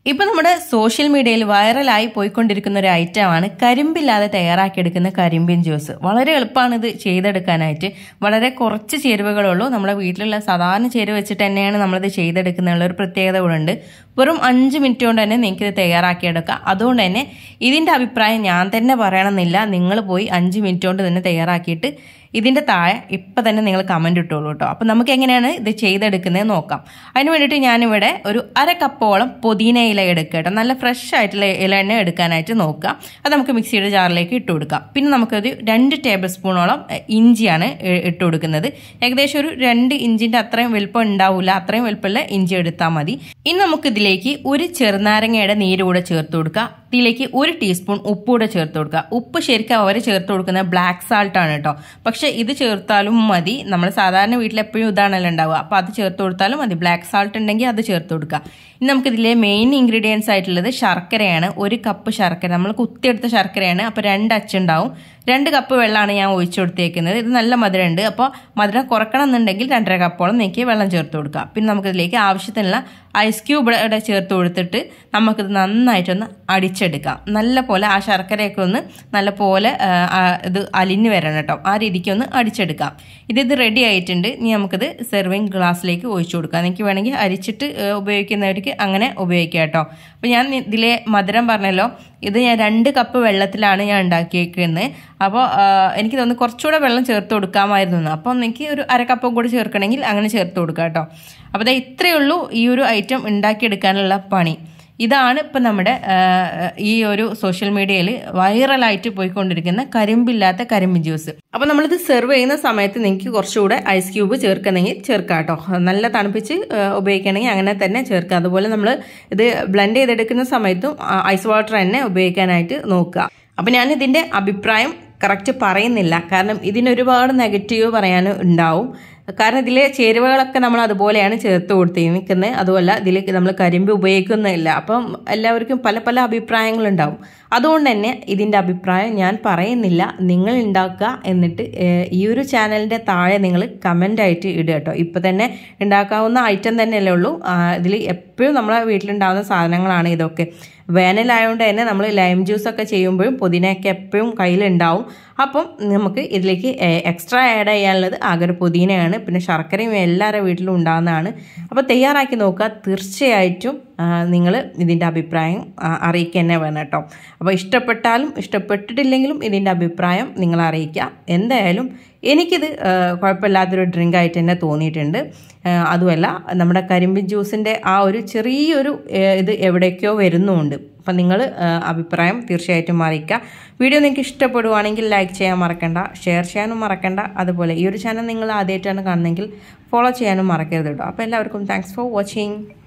ഇപ്പൊ നമ്മുടെ സോഷ്യൽ മീഡിയയിൽ വൈറലായി പോയിക്കൊണ്ടിരിക്കുന്ന ഒരു ഐറ്റമാണ് കരിമ്പില്ലാതെ തയ്യാറാക്കിയെടുക്കുന്ന കരിമ്പിൻ ജ്യൂസ് വളരെ എളുപ്പമാണ് ഇത് ചെയ്തെടുക്കാനായിട്ട് വളരെ കുറച്ച് ചേരുവകളുള്ളൂ നമ്മുടെ വീട്ടിലുള്ള സാധാരണ ചേരുവ വെച്ചിട്ട് തന്നെയാണ് നമ്മളിത് ചെയ്തെടുക്കുന്നുള്ള ഒരു പ്രത്യേകത കൂടെ ഉണ്ട് വെറും അഞ്ച് മിനിറ്റ് കൊണ്ട് തന്നെ നിങ്ങൾക്ക് ഇത് തയ്യാറാക്കിയെടുക്കാം അതുകൊണ്ട് തന്നെ ഇതിന്റെ അഭിപ്രായം ഞാൻ തന്നെ പറയണമെന്നില്ല നിങ്ങൾ പോയി അഞ്ച് മിനിറ്റ് കൊണ്ട് തന്നെ തയ്യാറാക്കിയിട്ട് ഇതിന്റെ താഴെ ഇപ്പം തന്നെ നിങ്ങൾ കമന്റ് ഇട്ടോളൂ കേട്ടോ അപ്പം നമുക്ക് എങ്ങനെയാണ് ഇത് ചെയ്തെടുക്കുന്നത് നോക്കാം അതിന് വേണ്ടിയിട്ട് ഞാനിവിടെ ഒരു അര കപ്പോളം പുതിന ഇല എടുക്കുക കേട്ടോ നല്ല ഫ്രഷ് ആയിട്ടുള്ള ഇല എണ്ണ എടുക്കാനായിട്ട് നോക്കുക അത് നമുക്ക് മിക്സിയുടെ ജാറിലേക്ക് ഇട്ട് കൊടുക്കാം പിന്നെ നമുക്കൊരു രണ്ട് ടേബിൾ സ്പൂണോളം എ, ഇഞ്ചിയാണ് ഇ- ഇട്ട് കൊടുക്കുന്നത് ഏകദേശം ഒരു രണ്ട് ഇഞ്ചിന്റെ അത്രയും വലുപ്പം ഉണ്ടാവില്ല അത്രയും വലുപ്പമുള്ള ഇഞ്ചി എടുത്താൽ മതി ഇനി നമുക്ക് ഇതിലേക്ക് ഒരു ചെറുനാരങ്ങയുടെ നീര് കൂടെ ചേർത്ത് കൊടുക്കുക ഇതിലേക്ക് ഒരു ടീസ്പൂൺ ഉപ്പ് കൂടെ ചേർത്ത് കൊടുക്കുക ഉപ്പ് ശരിക്കും അവർ ചേർത്ത് കൊടുക്കുന്നത് ബ്ലാക്ക് സാൾട്ട് ആണ് കേട്ടോ പക്ഷെ ഇത് ചേർത്താലും മതി നമ്മൾ സാധാരണ വീട്ടിൽ എപ്പോഴും ഇതാണല്ലോ ഉണ്ടാവുക അപ്പോൾ അത് ചേർത്ത് കൊടുത്താലും മതി ബ്ലാക്ക് സാൾട്ട് ഉണ്ടെങ്കിൽ അത് ചേർത്ത് കൊടുക്കുക ഇനി നമുക്ക് ഇതിലെ മെയിൻ ഇൻഗ്രീഡിയൻസ് ആയിട്ടുള്ളത് ശർക്കരയാണ് ഒരു കപ്പ് ശർക്കര നമ്മൾ കുത്തിയെടുത്ത ശർക്കരയാണ് അപ്പോൾ രണ്ട് അച്ചുണ്ടാവും രണ്ട് കപ്പ് വെള്ളമാണ് ഞാൻ ഒഴിച്ചു കൊടുത്തേക്കുന്നത് ഇത് നല്ല മധുരമുണ്ട് അപ്പോൾ മധുരം കുറക്കണം എന്നുണ്ടെങ്കിൽ രണ്ടര കപ്പോളം നീക്കി വെള്ളം ചേർത്ത് കൊടുക്കുക പിന്നെ നമുക്കിതിലേക്ക് ആവശ്യത്തിനുള്ള ഐസ് ക്യൂബ് ഇവിടെ ചേർത്ത് കൊടുത്തിട്ട് നമുക്കിത് നന്നായിട്ടൊന്ന് അടിച്ചെടുക്കാം നല്ല പോലെ ആ ശർക്കരയൊക്കെ ഒന്ന് നല്ല പോലെ ആ, ആ, ഇത് അലിഞ്ഞ് വരണം കേട്ടോ ആ രീതിക്ക് ഒന്ന് അടിച്ചെടുക്കാം ഇത് ഇത് റെഡി ആയിട്ടുണ്ട് ഇനി നമുക്കിത് സെർവിങ് ഗ്ലാസ്സിലേക്ക് ഒഴിച്ചു കൊടുക്കാം എനിക്ക് വേണമെങ്കിൽ അരിച്ചിട്ട് ഏ, ഉപയോഗിക്കുന്നവർക്ക് അങ്ങനെ ഉപയോഗിക്കാം കേട്ടോ അപ്പോൾ ഞാൻ ഇതിലെ മധുരം പറഞ്ഞല്ലോ ഇത് ഞാൻ രണ്ട് കപ്പ് വെള്ളത്തിലാണ് ഞാൻ ഉണ്ടാക്കിയേക്കുന്നത് അപ്പോൾ എനിക്ക് തോന്നുന്നു കുറച്ചുകൂടെ വെള്ളം ചേർത്ത് കൊടുക്കാമായിരുന്നു എന്ന്. അപ്പോൾ എനിക്ക് ഒരു അര കപ്പും കൂടി ചേർക്കണമെങ്കിൽ അങ്ങനെ ചേർത്ത് കൊടുക്കാം കേട്ടോ അപ്പോൾ ദേ ഇത്രയേ ഉള്ളൂ ഈ ഒരു ഐറ്റം ഉണ്ടാക്കിയെടുക്കാനുള്ള പണി ഇതാണ് ഇപ്പം നമ്മുടെ ആ, ഈ ഒരു സോഷ്യൽ മീഡിയയിൽ വൈറലായിട്ട് പോയിക്കൊണ്ടിരിക്കുന്ന കരിമ്പില്ലാത്ത കരിമ്പ് ജ്യൂസ് അപ്പോൾ നമ്മളിത് സെർവ് ചെയ്യുന്ന സമയത്ത് നിങ്ങൾക്ക് കുറച്ചുകൂടെ ഐസ് ക്യൂബ് ചേർക്കണമെങ്കിൽ ചേർക്കാം കേട്ടോ നല്ല തണുപ്പിച്ച് ആ, ഉപയോഗിക്കണമെങ്കിൽ അങ്ങനെ തന്നെ ചേർക്കുക അതുപോലെ നമ്മൾ ഇത് ബ്ലെൻഡ് ചെയ്തെടുക്കുന്ന സമയത്തും ഐസ് വാട്ടർ തന്നെ ഉപയോഗിക്കാനായിട്ട് നോക്കുക അപ്പം ഞാൻ ഇതിൻ്റെ അഭിപ്രായം കറക്റ്റ് പറയുന്നില്ല കാരണം ഇതിന് ഒരുപാട് നെഗറ്റീവ് പറയാനും ഉണ്ടാവും കാരണം ഇതിലെ ചേരുവകളൊക്കെ നമ്മൾ അതുപോലെയാണ് ചേർത്ത് കൊടുത്തിരിക്കുന്നത് അതുമല്ല ഇതിൽ നമ്മൾ കരിമ്പ് ഉപയോഗിക്കുന്നില്ല അപ്പം എല്ലാവർക്കും പല പല അഭിപ്രായങ്ങളുണ്ടാവും അതുകൊണ്ട് തന്നെ ഇതിൻ്റെ അഭിപ്രായം ഞാൻ പറയുന്നില്ല നിങ്ങൾ ഉണ്ടാക്കുക എന്നിട്ട് ഏഹ്, ഈ ഒരു ചാനലിൻ്റെ താഴെ നിങ്ങൾ കമൻ്റ് ആയിട്ട് ഇടുക കേട്ടോ ഇപ്പം തന്നെ ഉണ്ടാക്കാവുന്ന ഐറ്റം തന്നെയല്ലേ ഉള്ളൂ ഇതിൽ എപ്പോഴും നമ്മളെ വീട്ടിലുണ്ടാകുന്ന സാധനങ്ങളാണ് ഇതൊക്കെ വേനലായതുകൊണ്ട് തന്നെ നമ്മൾ ലൈം ജ്യൂസ് ഒക്കെ ചെയ്യുമ്പോഴും പുതിനയൊക്കെ എപ്പോഴും കയ്യിലുണ്ടാവും അപ്പം നമുക്ക് ഇതിലേക്ക് എക്സ്ട്രാ ആഡ് ചെയ്യാനുള്ളത് ആകെ ഒരു പുതിനയാണ് പിന്നെ ശർക്കരയും എല്ലാവരുടെ വീട്ടിലും ഉണ്ടാകുന്നതാണ് അപ്പോൾ തയ്യാറാക്കി നോക്കുക തീർച്ചയായിട്ടും നിങ്ങൾ ഇതിൻ്റെ അഭിപ്രായം ആ, അറിയിക്കുക തന്നെ വേണം കേട്ടോ അപ്പോൾ ഇഷ്ടപ്പെട്ടാലും ഇഷ്ടപ്പെട്ടിട്ടില്ലെങ്കിലും ഇതിൻ്റെ അഭിപ്രായം നിങ്ങൾ അറിയിക്കുക എന്തായാലും എനിക്കിത് ആ, കുഴപ്പമില്ലാത്തൊരു ഡ്രിങ്ക് ആയിട്ട് തന്നെ തോന്നിയിട്ടുണ്ട് ആ, അതുമല്ല നമ്മുടെ കരിമ്പിൻ ജ്യൂസിൻ്റെ ആ ഒരു ചെറിയൊരു ഏ, ഇത് എവിടേക്കോ വരുന്നുമുണ്ട് അപ്പം നിങ്ങൾ അഭിപ്രായം തീർച്ചയായിട്ടും അറിയിക്കുക വീഡിയോ നിങ്ങൾക്ക് ഇഷ്ടപ്പെടുവാണെങ്കിൽ ലൈക്ക് ചെയ്യാൻ മറക്കണ്ട ഷെയർ ചെയ്യാനും മറക്കണ്ട അതുപോലെ ഈ ഒരു ചാനൽ നിങ്ങൾ ആദ്യമായിട്ടാണ് കാണുന്നതെങ്കിൽ ഫോളോ ചെയ്യാനും മറക്കരുത് കേട്ടോ അപ്പോൾ എല്ലാവർക്കും താങ്ക്സ് ഫോർ വാച്ചിങ്